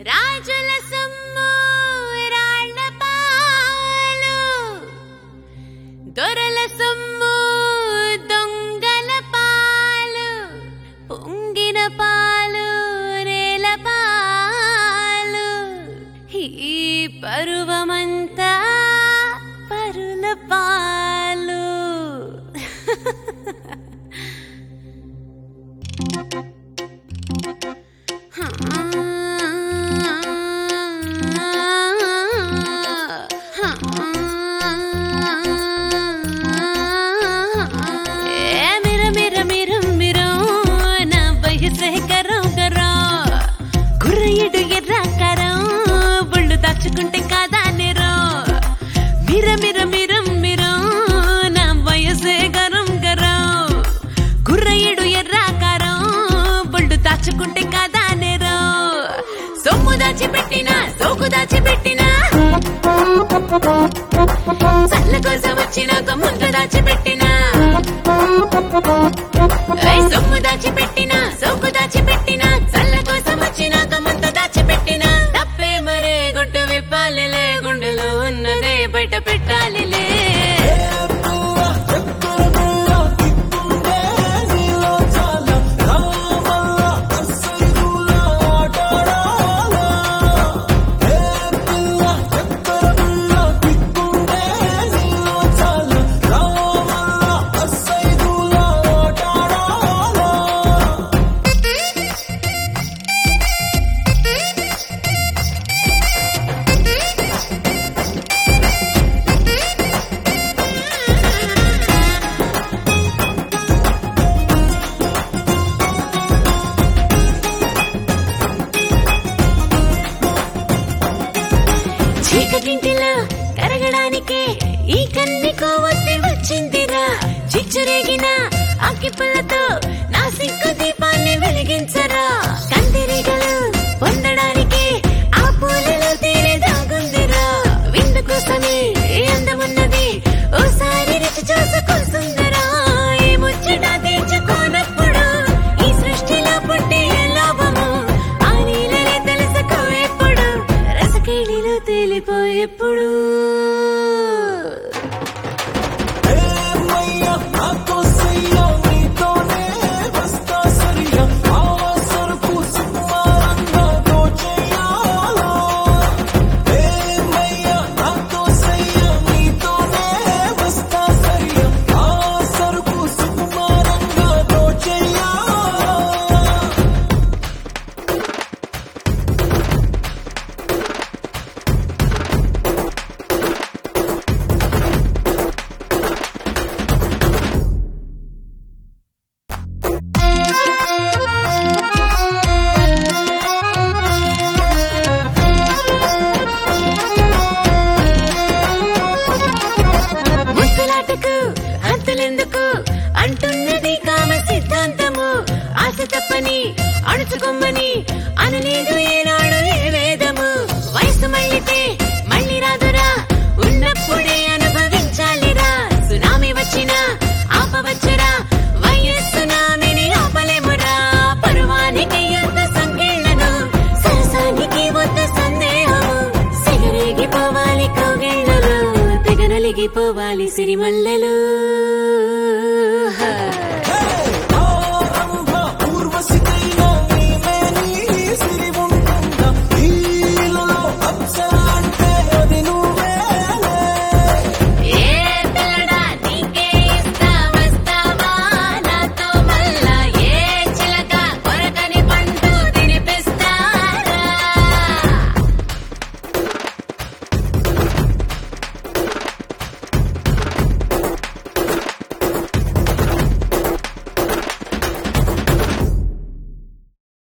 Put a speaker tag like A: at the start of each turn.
A: రాజుల సొమ్ము రాళ్ళ పాలు దొరల సొమ్ము దొంగల పాలు పొంగిన పాలు నేల పాలు ఈ పరువమంతా పరుల పాలు ఏ మిర మిర మిర మిరో నా వయసే కరో కరో కుర్రయ్యడు ఎర్ర కరో బుళ్ళు దాచుకుంటే కాదా నిరో మిర మిర మిర మిరో నా వయసే గరం గరో కుర్రయ్యడు ఎర్ర కరో బుళ్ళు దాచుకుంటే కాదా నిరో సొమ్ము దాచిపెట్టిన సోకు దాచిపెట్టిన చల్ల కోసం వచ్చినాక ముందు దాచిపెట్టిన ఏయ్ సొమ్ము దాచిపెట్టిన సోకు దాచిపెట్టిన చల్ల కోసం వచ్చినాక ముందు దాచిపెట్టిన తప్పే మరే గుట్టు విప్పాలిలే గుండెలో ఉన్నదే బయట పెట్టాలిలే చీకటింటిలో కరగడానికే ఈ కన్ని కోవత్తి వచ్చిందిరా చిచ్చురేగిన అగ్గిపుల్లతో నా సిగ్గు దీపాన్ని వెలిగించరా కందిరీగలు పొందడానికి ఆ పూలలో తేనె దాగుందిరా విందు కోసమే ఏ అందమున్నది ఓసారి రుచి చూసుకొస్తుందరా ఈ ముచ్చట తీర్చుకోనప్పుడు ఈ సృష్టిలో పుట్టి ఏ లాభము ఆ నీలనే తెలుసుకో ఎప్పుడు రసకేళిలో తేలిపోయేప్పుడు ముసలాటకు అంతులెందుకు అంటున్నది కామ సిద్ధాంతము ఆశ తప్పని అణుచుకొమ్మని అనలేదు ఏనాడు ఏ వేదము వయసు మళ్ళితే మళ్ళీ రాదురా ఉన్నప్పుడే అనుభవించాలిరా సునామీ వచ్చినా ఆపవచ్చురా వయస్సునామిని ఆపలేమురా పరువానికి యుద్ధ సంకెళ్ళను సరసానికి వద్ద సందేహము సెగరేగిపోవాలి కౌగిళ్ళలు తెగనలిగిపోవాలి సిరిమల్లెలు